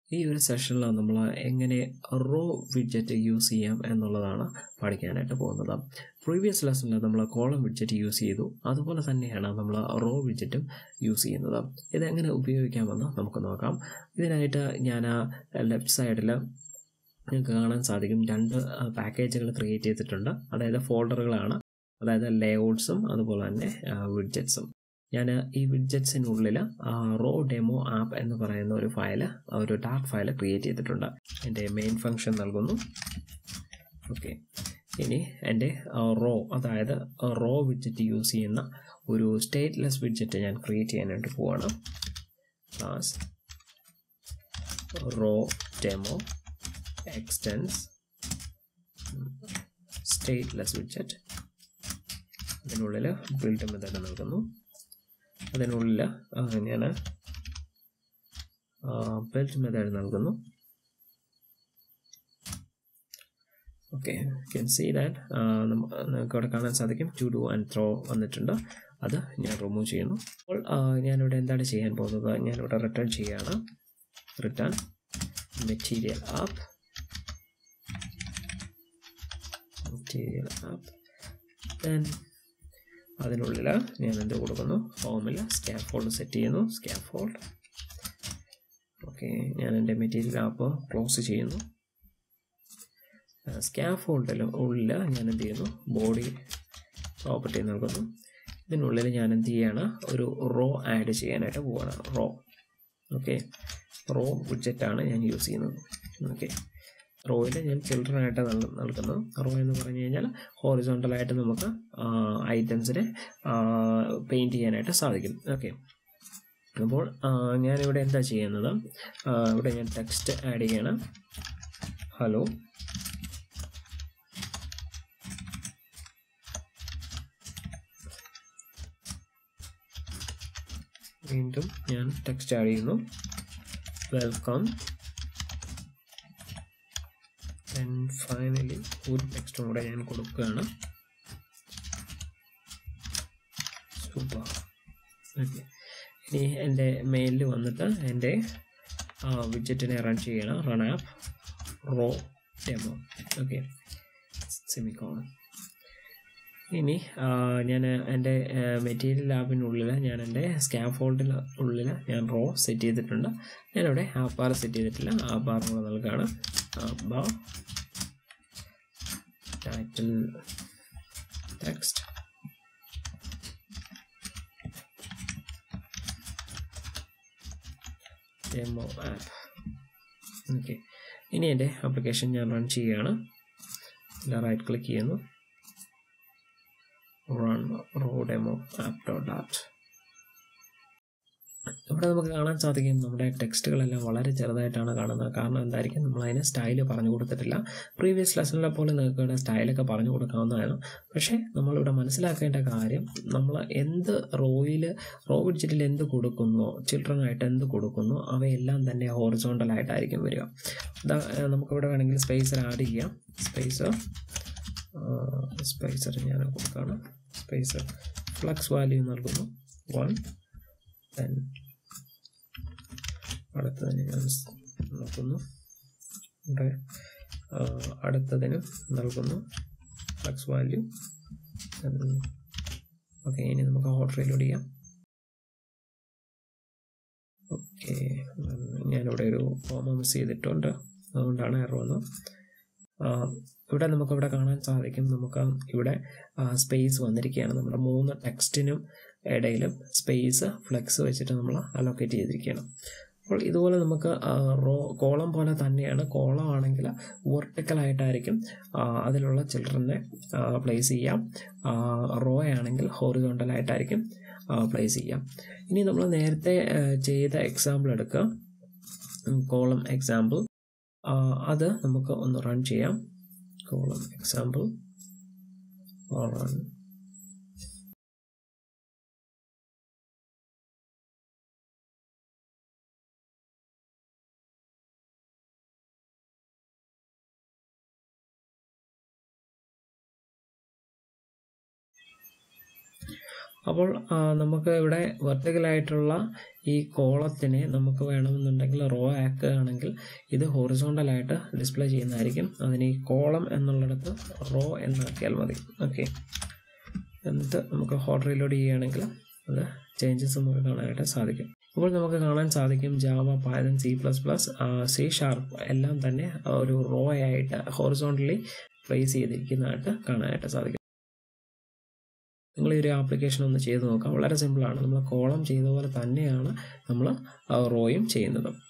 ഈ ഒരു സെഷനിൽ നമ്മൾ എങ്ങനെ റോ വിഡ്ജറ്റ് യൂസ് ചെയ്യാം എന്നുള്ളതാണ് പഠിക്കാനായിട്ട് പോകുന്നത് പ്രീവിയസ് ലെസണിൽ നമ്മൾ കോളം വിഡ്ജറ്റ് യൂസ് ചെയ്തു അതുപോലെ തന്നെയാണ് നമ്മൾ റോ വിഡ്ജറ്റും യൂസ് ചെയ്യുന്നത് ഇതെങ്ങനെ ഉപയോഗിക്കാമെന്ന് നമുക്ക് നോക്കാം ഇതിനായിട്ട് ഞാൻ ലെഫ്റ്റ് സൈഡിൽ നിങ്ങൾക്ക് കാണാൻ സാധിക്കും രണ്ട് പാക്കേജുകൾ ക്രിയേറ്റ് ചെയ്തിട്ടുണ്ട് അതായത് ഫോൾഡറുകളാണ് അതായത് ലേഔട്ട്സും അതുപോലെ തന്നെ വിഡ്ജറ്റ്സും ഞാൻ ഈ വിഡ്ജറ്റ്സിനുള്ളിൽ റോ ഡെമോ ആപ്പ് എന്ന് പറയുന്ന ഒരു ഫയല് ഒരു ഡാർക്ക് ഫയൽ ക്രിയേറ്റ് ചെയ്തിട്ടുണ്ട് എൻ്റെ മെയിൻ ഫംഗ്ഷൻ നൽകുന്നു ഓക്കെ ഇനി എൻ്റെ റോ അതായത് റോ വിഡ്ജറ്റ് യൂസ് ചെയ്യുന്ന ഒരു സ്റ്റേറ്റ്ലെസ് വിഡ്ജറ്റ് ഞാൻ ക്രിയേറ്റ് ചെയ്യാനായിട്ട് പോവാണ് class row demo extends stateless widget അതിനുള്ളിൽ ബിൽഡ് മെത്തേഡ് നൽകുന്നു അതിനുള്ളിൽ ഞാൻ ബിൽഡ് മെത്തേഡ് നൽകുന്നു ഓക്കെ ക്യാൻ സീ ദാറ്റ് നമുക്ക് അവിടെ കാണാൻ സാധിക്കും ടു ഡു ആൻഡ് ത്രോ വന്നിട്ടുണ്ട് അത് ഞാൻ റിമൂവ് ചെയ്യുന്നു അപ്പോൾ ഞാനിവിടെ എന്താണ് ചെയ്യാൻ പോകുന്നത് ഞാനിവിടെ റിട്ടേൺ ചെയ്യുകയാണ് return material app material app then അതിനുള്ളിൽ ഞാൻ എന്ത് കൊടുക്കുന്നു ഹോമിൽ സ്കാഫോൾഡ് സെറ്റ് ചെയ്യുന്നു സ്കാഫോൾഡ് ഓക്കെ ഞാൻ എൻ്റെ മെറ്റീരിയൽ ആപ്പ് ക്ലോസ് ചെയ്യുന്നു സ്കാഫോൾഡിൽ ഉള്ളിൽ ഞാൻ എന്ത് ചെയ്യുന്നു ബോഡി പ്രോപ്പർട്ടി നൽകുന്നു ഇതിനുള്ളിൽ ഞാൻ എന്ത് ചെയ്യാണ് ഒരു റോ ആഡ് ചെയ്യാനായിട്ട് പോവാണ് റോ ഓക്കെ റോ വിഡ്ജറ്റാണ് ഞാൻ യൂസ് ചെയ്യുന്നത് ഓക്കെ റോയിൽ ഞാൻ ചിൽഡ്രൻ ആയിട്ട് നൽകുന്നു റോ എന്ന് പറഞ്ഞു കഴിഞ്ഞാൽ ഹോറിസോണ്ടലായിട്ട് നമുക്ക് ഐറ്റംസിനെ പെയിൻറ്റ് ചെയ്യാനായിട്ട് സാധിക്കും ഓക്കെ അപ്പോൾ ഞാനിവിടെ എന്താ ചെയ്യുന്നത് ഇവിടെ ഞാൻ ടെക്സ്റ്റ് ആഡ് ചെയ്യണം ഹലോ വീണ്ടും ഞാൻ ടെക്സ്റ്റ് ആഡ് ചെയ്യുന്നു വെൽക്കം ആൻഡ് ഫൈനലി ഒരു ടെക്സ്റ്റും കൂടെ ഞാൻ കൊടുക്കുകയാണ് സൂപ്പർ ഓക്കെ ഇനി എൻ്റെ മെയിലിൽ വന്നിട്ട് എൻ്റെ വിഡ്ജറ്റിനെ റൺ ചെയ്യണം run app row demo okay semicolon ഇനി ഞാൻ എൻ്റെ മെറ്റീരിയൽ ആപ്പിനുള്ളിൽ ഞാൻ എൻ്റെ സ്കാഫോൾഡിന് ഉള്ളിൽ ഞാൻ റോ സെറ്റ് ചെയ്തിട്ടുണ്ട് ഞാനിവിടെ ആപ്പ് ബാർ സെറ്റ് ചെയ്തിട്ടില്ല ആപ്പ് ബാർ കൂടെ നൽകുകയാണ് app bar title text demo app okay ഇനി എൻ്റെ ആപ്ലിക്കേഷൻ ഞാൻ റൺ ചെയ്യുകയാണ് റൈറ്റ് ക്ലിക്ക് ചെയ്യുന്നു run row demo app dot dart ഇവിടെ നമുക്ക് കാണാൻ സാധിക്കും നമ്മുടെ ടെക്സ്റ്റുകളെല്ലാം വളരെ ചെറുതായിട്ടാണ് കാണുന്നത് കാരണം എന്തായിരിക്കും നമ്മൾ അതിന് സ്റ്റൈൽ പറഞ്ഞു കൊടുത്തിട്ടില്ല പ്രീവിയസ് ലെസണിലെ പോലെ നിങ്ങൾക്ക് ഇവിടെ സ്റ്റൈലൊക്കെ പറഞ്ഞു കൊടുക്കാവുന്നതാണ് പക്ഷേ നമ്മളിവിടെ മനസ്സിലാക്കേണ്ട കാര്യം നമ്മൾ എന്ത് റോയിൽ റോ വിഡ്ജറ്റിൽ എന്ത് കൊടുക്കുന്നോ ചിൽഡ്രനായിട്ട് എന്ത് കൊടുക്കുന്നോ അവയെല്ലാം തന്നെ ഹോറിസോണ്ടലായിട്ടായിരിക്കും വരിക ഇതാ നമുക്കിവിടെ വേണമെങ്കിൽ സ്പേസർ ആഡ് ചെയ്യാം സ്പേസർ സ്പേസർ ഞാൻ കൊടുക്കുകയാണ് സ്പേസർ ഫ്ലക്സ് വാല്യൂ നൽകുന്നു വൺ ദെൻ അടുത്തതിന് ഞാൻ നോക്കുന്നു ഇവിടെ അടുത്തതിന് നൽകുന്നു ഫ്ലക്സ് വാല്യൂ ഓക്കെ ഇനി നമുക്ക് ഓർഡർ ലോഡ് ചെയ്യാം ഓക്കെ ഞാനിവിടെ ഒരു ഫോം മിസ് ചെയ്തിട്ടുണ്ട് അതുകൊണ്ടാണ് എറർ വന്നത് ഇവിടെ നമുക്കിവിടെ കാണാൻ സാധിക്കും നമുക്ക് ഇവിടെ സ്പേസ് വന്നിരിക്കുകയാണ് നമ്മുടെ മൂന്ന് ടെക്സ്റ്റിനും ഇടയിലും സ്പേസ് ഫ്ലെക്സ് വെച്ചിട്ട് നമ്മൾ അലോക്കേറ്റ് ചെയ്തിരിക്കുകയാണ് അപ്പോൾ ഇതുപോലെ നമുക്ക് റോ കോളം പോലെ തന്നെയാണ് കോളം ആണെങ്കിൽ വെർട്ടിക്കലായിട്ടായിരിക്കും അതിലുള്ള ചിൽഡ്രനെ പ്ലേസ് ചെയ്യാം റോ ആണെങ്കിൽ ഹോറിസോണ്ടലായിട്ടായിരിക്കും പ്ലേസ് ചെയ്യാം ഇനി നമ്മൾ നേരത്തെ ചെയ്ത എക്സാമ്പിൾ എടുക്കുക കോളം എക്സാമ്പിൾ അത് നമുക്ക് ഒന്ന് റൺ ചെയ്യാം കോളം എക്സാമ്പിൾ റൺ അപ്പോൾ ആ, നമുക്ക് ഇവിടെ വെർട്ടിക്കലായിട്ടുള്ള ഈ കോളത്തിനെ നമുക്ക് വേണമെന്നുണ്ടെങ്കിൽ റോ ആക്കുകയാണെങ്കിൽ ഇത് ഹോറിസോണ്ടലായിട്ട് ഡിസ്പ്ലേ ചെയ്യുന്നതായിരിക്കും അതിന് ഈ കോളം എന്നുള്ളിടത്ത് റോ എന്നാക്കിയാൽ മതി ഓക്കെ എന്നിട്ട് നമുക്ക് ഹോട്ട് റീലോഡ് ചെയ്യുകയാണെങ്കിൽ അത് ചേഞ്ചസ് നമുക്ക് കാണാനായിട്ട് സാധിക്കും അപ്പോൾ നമുക്ക് കാണാൻ സാധിക്കും Java Python C plus plus C sharp എല്ലാം തന്നെ ഒരു റോ ആയിട്ട് ഹോറിസോണ്ടലി പ്ലേസ് ചെയ്തിരിക്കുന്നതായിട്ട് കാണാനായിട്ട് സാധിക്കും നിങ്ങൾ ഈ ഒരു ആപ്ലിക്കേഷൻ ഒന്ന് ചെയ്ത് നോക്കാം വളരെ സിമ്പിളാണ് നമ്മൾ കോളം ചെയ്ത പോലെ തന്നെയാണ് നമ്മൾ റോയും ചെയ്യുന്നത്